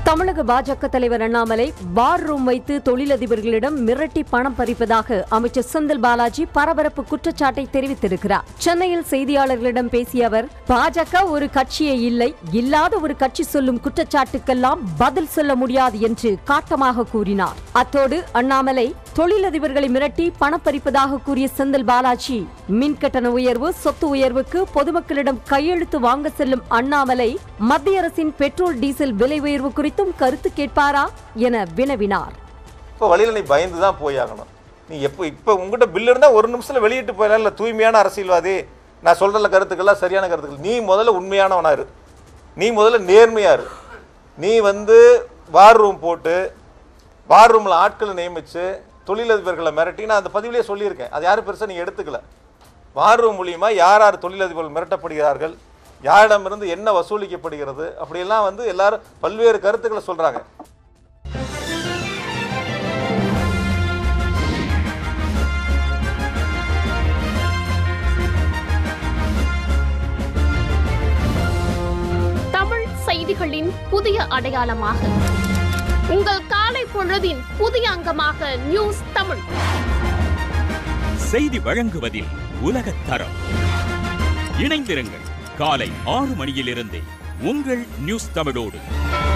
தமிழக பாஜக தலைவர் அண்ணாமலை பார் ரூம் வைத்து தொழிலதிபர்களிடம் மிரட்டி பணம் பறிப்பதாக அமைச்சர் செந்தில் பாலாஜி பரபரப்பு குற்றச்சாட்டை தெரிவித்திருக்கிறார் சென்னையில் செய்தியாளர்களிடம் பேசிய அவர் பாஜக ஒரு கட்சியே இல்லை இல்லாத ஒரு கட்சி சொல்லும் குற்றச்சாட்டுக்கெல்லாம் பதில் சொல்ல முடியாது என்று காட்டமாக கூறினார் அத்தோடு அண்ணாமலை தொழிலதிபர்களை மிரட்டி பணம் பறிப்பதாக கூறிய செந்தில் பாலாஜி மின் கட்டண உயர்வு சொத்து உயர்வுக்கு பொதுமக்களிடம் கையெழுத்து வாங்க செல்லும் அண்ணாமலை மத்திய அரசின் பெட்ரோல் டீசல் விலை உயர்வு குறித்தும் கருத்து கேட்பாரா என வினவினார் இப்போ வழியில் நீ பயந்து தான் போயாகணும் நீ எப்போ இப்போ உங்ககிட்ட பில் இருந்தால் ஒரு நிமிஷத்தில் வெளியிட்டு போயிடலாம் இல்லை தூய்மையான அரசியல்வாதி நான் சொல்கிற கருத்துக்கள்லாம் சரியான கருத்துக்கள் நீ முதல்ல உண்மையானவனா இரு நீ முதல்ல நேர்மையா இரு நீ வந்து வார் ரூம் போட்டு வார் ரூமில் ஆட்களை நியமித்து தொழிலதிபர்களை மிரட்டி நான் அந்த பதிவிலே சொல்லியிருக்கேன் அது யாரும் பெருசாக நீங்கள் எடுத்துக்கல வார் ரூம் மூலியமா யார் யார் தொழிலதிபர்கள் மிரட்டப்படுகிறார்கள் யாரிடமிருந்து என்ன வசூலிக்கப்படுகிறது அப்படியெல்லாம் வந்து எல்லாரும் பல்வேறு கருத்துக்களை சொல்கிறாங்க தமிழ் செய்திகளின் புதிய அடையாளமாக உங்கள் காலை பொழுதின் புதிய அங்கமாக நியூஸ் தமிழ் செய்தி வழங்குவதில் உலகத் தரம் இணைந்திருங்கள் காலை ஆறு மணியிலிருந்தே உங்கள் நியூஸ் தமிழோடு